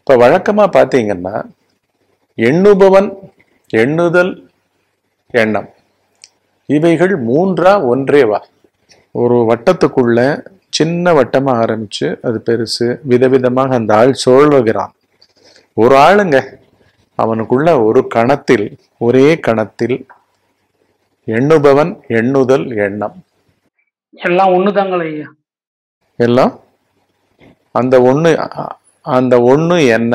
இப்ப வழக்கமா பாத்தீங்கன்னா எண்ணுபவன் எண்ணுதல் எண்ணம் இவைகள் மூன்றா ஒன்றேவா ஒரு வட்டத்துக்குள்ள சின்ன வட்டமா ஆரம்பிச்சு அது பெருசு விதவிதமாக அந்த ஆள் சொல்லுகிறான் ஒரு ஆளுங்க அவனுக்குள்ள ஒரு கணத்தில் ஒரே கணத்தில் எண்ணுபவன் எண்ணுதல் எண்ணம் எல்லாம் ஒண்ணுதாங்களே ஐயா எல்லாம் அந்த ஒண்ணு அ- அந்த ஒண்ணு என்ன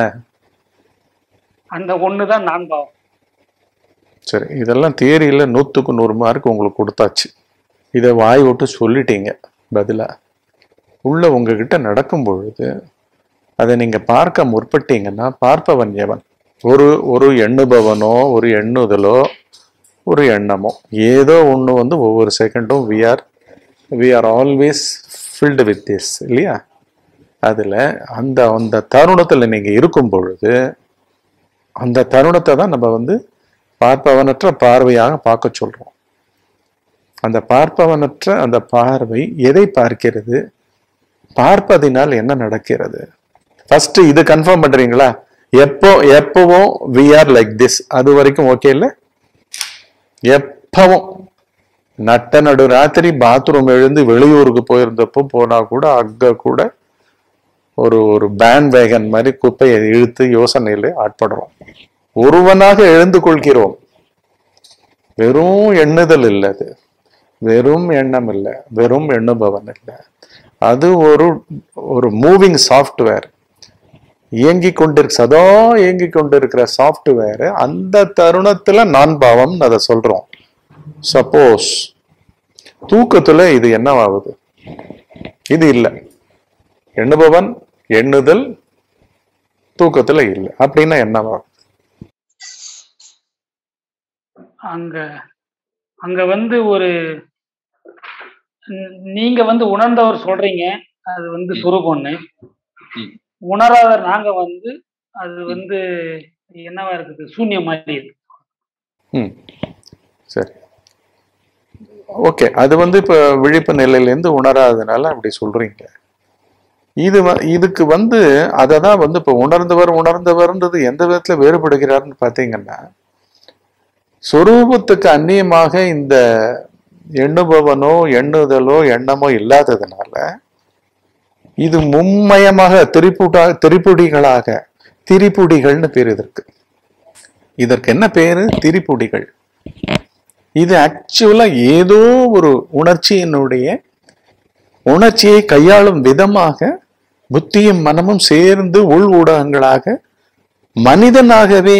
அந்த ஒண்ணுதான் நான் பாவம் சரி இதெல்லாம் தியரியில நூத்துக்கு நூறு மார்க் உங்களுக்கு கொடுத்தாச்சு இதை வாய் விட்டு சொல்லிட்டீங்க பதிலா உள்ள உங்ககிட்ட நடக்கும் பொழுது அதை நீங்க பார்க்க முற்பட்டீங்கன்னா பார்ப்பவன் எவன் ஒரு ஒரு எண்ணுபவனோ ஒரு எண்ணுதலோ ஒரு எண்ணமோ ஏதோ ஒண்ணு வந்து ஒவ்வொரு செகண்டும் we are we are always filled with this இல்லையா அதுல அந்த அந்த தருணத்துல நீங்க இருக்கும் பொழுது அந்த தருணத்தை தான் நம்ம வந்து பார்ப்பவனற்ற பார்வையாக பார்க்க சொல்றோம் அந்த பார்ப்பவனற்ற அந்த பார்வை எதை பார்க்கிறது பார்ப்பதினால் என்ன நடக்கிறது ஃபர்ஸ்ட் இது கன்ஃபார்ம் பண்றீங்களா எப்போ எப்பவும் வி ஆர் லைக் திஸ் அது வரைக்கும் ஓகே இல்ல எப்பவும் நட்ட நடு ராத்திரி பாத்ரூம் எழுந்து வெளியூருக்கு போயிருந்தப்போ போனா கூட அங்க கூட ஒரு ஒரு பேண்ட் வேகன் மாதிரி குப்பையை இழுத்து யோசனையில ஆட்படுறோம் ஒருவனாக எழுந்து கொள்கிறோம் வெறும் எண்ணுதல் இல்லை அது வெறும் எண்ணம் இல்லை வெறும் எண்ணுபவன் இல்லை அது ஒரு ஒரு மூவிங் சாஃப்ட்வேர் இயங்கிக் கொண்டிருக்கு சதா இயங்கிக் கொண்டிருக்கிற சாஃப்ட்வேர் அந்த தருணத்துல நான் பாவம் அதை சொல்றோம் சப்போஸ் தூக்கத்துல இது என்னவாகுது இது இல்லை எண்ணுபவன் எண்ணுதல் தூக்கத்துல இல்லை அப்படின்னா என்னவாகும் அங்க அங்க வந்து ஒரு ந- நீங்க வந்து உணர்ந்தவர் சொல்றீங்க அது வந்து சுரூபம்னு ம். உணராதவர் நாங்க வந்து அது வந்து என்னவா இருக்குது சூன்யம் மாதிரி இருக்கு ம் சரி ஓகே அது வந்து இப்போ விழிப்பு நிலையிலேருந்து உணராததுனால அப்படி சொல்றீங்க இது வ- இதுக்கு வந்து அதை தான் வந்து இப்போ உணர்ந்தவர் உணர்ந்தவர்ன்றது எந்த விதத்துல வேறுபடுகிறார்னு பார்த்தீங்கன்னா சொரூபத்துக்கு அந்நியமாக இந்த எண்ணுபவனோ எண்ணுதலோ எண்ணமோ இல்லாததுனால இது மும்மயமாக திரிபுடா திரிபுடிகளாக திரிபுடிகள்னு பேர் இதற்கு இதற்கு என்ன பேரு திரிபுடிகள் இது ஆக்சுவலா ஏதோ ஒரு உணர்ச்சியினுடைய உணர்ச்சியை கையாளும் விதமாக புத்தியும் மனமும் சேர்ந்து உள் ஊடகங்களாக மனிதனாகவே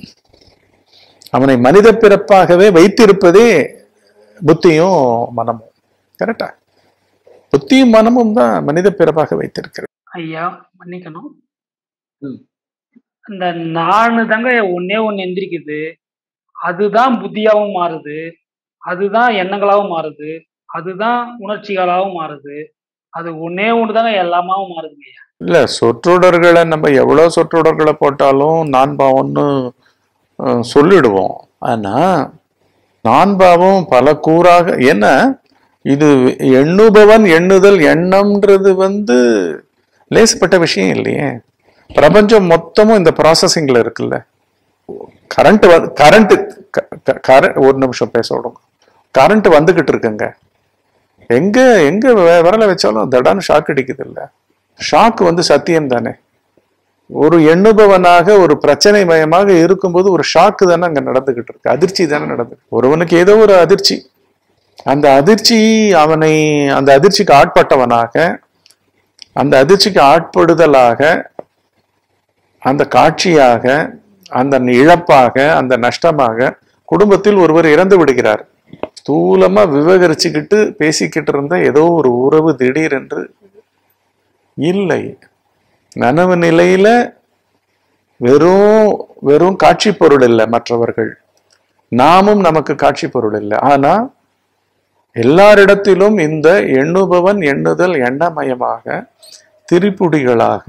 அவனை மனித பிறப்பாகவே வைத்திருப்பதே புத்தியும் மனமும் கரெக்டா புத்தியும் மனமும் தான் மனித பிறப்பாக வைத்திருக்கிறது ஐயா மன்னிக்கணும் ம். இந்த நானு தாங்க ஒன்னே ஒண்ணு எந்திரிக்குது அதுதான் புத்தியாவும் மாறுது அதுதான் எண்ணங்களாவும் மாறுது அதுதான் உணர்ச்சிகளாவும் மாறுது அது ஒன்னே ஒண்ணு தாங்க எல்லாமாவும் மாறுதுங்க ஐயா இல்ல சொற்றொடர்களை நம்ம எவ்வளவு சொற்றொடர்களை போட்டாலும் நான் பாவம்னு அஹ், சொல்லிடுவோம் ஆனா நான் பாவம் பல கூறாக என்ன இது எண்ணுபவன் எண்ணுதல் எண்ணம்ன்றது வந்து லேசப்பட்ட விஷயம் இல்லையே பிரபஞ்சம் மொத்தமும் இந்த ப்ராசஸிங்ல இருக்குல்ல கரண்ட் கரண்ட் ஒரு நிமிஷம் பேச விடுங்க கரண்ட் வந்துகிட்டு இருக்குங்க எங்க எங்க வி- விரல வச்சாலும் தடான்னு ஷாக் அடிக்குது இல்ல ஷாக் வந்து சத்தியம் தானே ஒரு எண்ணுபவனாக ஒரு பிரச்சனை மயமாக இருக்கும்போது ஒரு ஷாக்கு தானே அங்க நடந்துகிட்டு இருக்கு அதிர்ச்சி தானே நடந்து ஒருவனுக்கு ஏதோ ஒரு அதிர்ச்சி அந்த அதிர்ச்சி அவனை அந்த அதிர்ச்சிக்கு ஆட்பட்டவனாக அந்த அதிர்ச்சிக்கு ஆட்படுதலாக அந்த காட்சியாக அந்த இழப்பாக அந்த நஷ்டமாக குடும்பத்தில் ஒருவர் இறந்து விடுகிறார் ஸ்தூலமா விவகரிச்சுக்கிட்டு பேசிக்கிட்டு இருந்த ஏதோ ஒரு உறவு திடீரென்று இல்லை நனவு நிலையில வெறும் வெறும் காட்சி பொருள் இல்லை மற்றவர்கள் நாமும் நமக்கு காட்சி பொருள் இல்லை ஆனா எல்லாரிடத்திலும் இந்த எண்ணுபவன் எண்ணுதல் எண்ணமயமாக திரிபுடிகளாக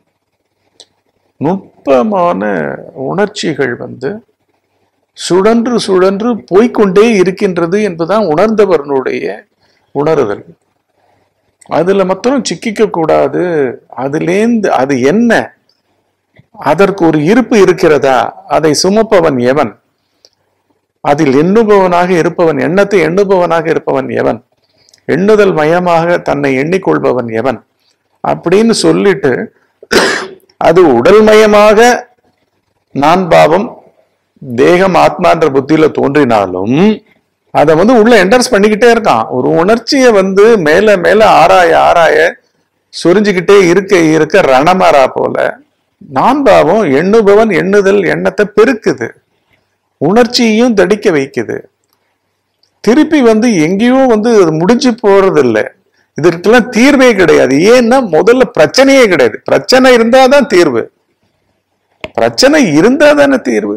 நுட்பமான உணர்ச்சிகள் வந்து சுழன்று சுழன்று போய்க்கொண்டே இருக்கின்றது என்பதுதான் உணர்ந்தவர்களுடைய உணருதல் அதுல மாத்திரம் சிக்கிக்க கூடாது அதுலேந்து அது என்ன அதற்கு ஒரு இருப்பு இருக்கிறதா அதை சுமப்பவன் எவன் அதில் எண்ணுபவனாக இருப்பவன் எண்ணத்தை எண்ணுபவனாக இருப்பவன் எவன் எண்ணுதல் மயமாக தன்னை எண்ணிக்கொள்பவன் எவன் அப்படின்னு சொல்லிட்டு அது உடல்மயமாக நான் பாவம் தேகம் ஆத்மான்ற புத்தியில தோன்றினாலும் அதை வந்து உள்ள என்டர்ஸ் பண்ணிக்கிட்டே இருக்கான் ஒரு உணர்ச்சியை வந்து மேல மேல ஆராய ஆராய சொரிஞ்சுக்கிட்டே இருக்க இருக்க ரணமரா போல நான் பாவம் எண்ணுபவன் எண்ணுதல் எண்ணத்தை பெருக்குது உணர்ச்சியையும் தடிக்க வைக்குது திருப்பி வந்து எங்கேயோ வந்து அது முடிஞ்சு போறது இல்ல இதற்கெல்லாம் தீர்வே கிடையாது ஏன்னா முதல்ல பிரச்சனையே கிடையாது பிரச்சனை இருந்தாதான் தீர்வு பிரச்சனை இருந்தா தானே தீர்வு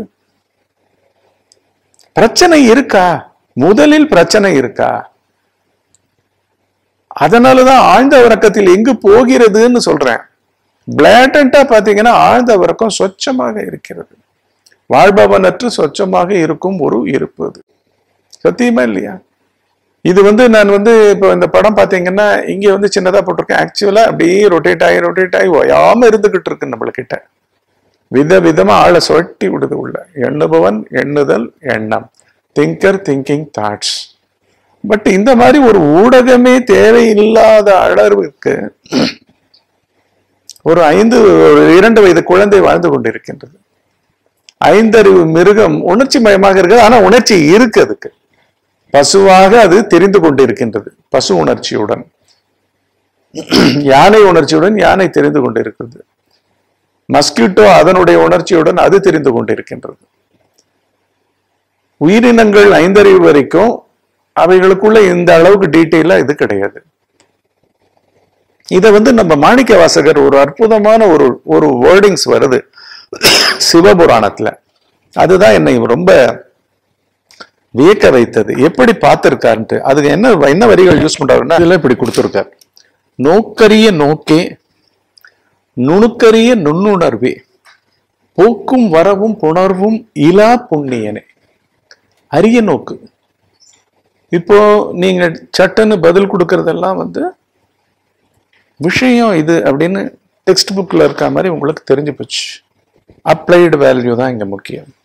பிரச்சனை இருக்கா முதலில் பிரச்சனை இருக்கா அதனாலதான் ஆழ்ந்த உறக்கத்தில் எங்கு போகிறதுன்னு சொல்றேன் பிளாட்டண்டா பாத்தீங்கன்னா ஆழ்ந்த உறக்கம் சொச்சமாக இருக்கிறது வாழ்பவனற்று சொச்சமாக இருக்கும் ஒரு இருப்பு அது சத்தியமா இல்லையா இது வந்து நான் வந்து இப்போ இந்த படம் பாத்தீங்கன்னா இங்க வந்து சின்னதா போட்டிருக்கேன் ஆக்சுவலா அப்படியே ரொட்டேட் ஆகி ரொட்டேட் ஆகி ஓயாம இருந்துகிட்டு இருக்கு நம்மளுக்கிட்ட வித விதமா ஆளை சொட்டி விடுது உள்ள எண்ணுபவன் எண்ணுதல் எண்ணம் திங்கர் திங்கிங் தாட்ஸ் பட் இந்த மாதிரி ஒரு ஊடகமே தேவையில்லாத அளவிற்கு ஒரு ஐந்து ஒரு இரண்டு வயது குழந்தை வாழ்ந்து கொண்டிருக்கின்றது ஐந்தறிவு மிருகம் உணர்ச்சி மயமாக இருக்குது ஆனா உணர்ச்சி இருக்கு அதுக்கு பசுவாக அது தெரிந்து கொண்டிருக்கின்றது பசு உணர்ச்சியுடன் யானை உணர்ச்சியுடன் யானை தெரிந்து கொண்டிருக்கிறது மஸ்கிட்டோ அதனுடைய உணர்ச்சியுடன் அது தெரிந்து கொண்டிருக்கின்றது உயிரினங்கள் ஐந்தறிவு வரைக்கும் அவைகளுக்குள்ள இந்த அளவுக்கு டீட்டெயிலா இது கிடையாது இத வந்து நம்ம மாணிக்க வாசகர் ஒரு அற்புதமான ஒரு ஒரு வேர்டிங்ஸ் வருது சிவபுராணத்துல அதுதான் என்னை ரொம்ப வியக்க வைத்தது எப்படி பார்த்திருக்காருன்ட்டு அதுக்கு என்ன என்ன வரிகள் யூஸ் பண்றாருன்னா இதுல இப்படி கொடுத்திருக்காரு நோக்கரிய நோக்கே நுணுக்கரிய நுண்ணுணர்வே போக்கும் வரவும் புணர்வும் இலா புண்ணியனே அரிய நோக்கு இப்போ நீங்க சட்டுன்னு பதில் கொடுக்கறதெல்லாம் வந்து விஷயம் இது அப்படின்னு டெக்ஸ்ட் புக்ல இருக்க மாதிரி உங்களுக்கு தெரிஞ்சு போச்சு அப்ளைடு வேல்யூ தான் இங்க முக்கியம்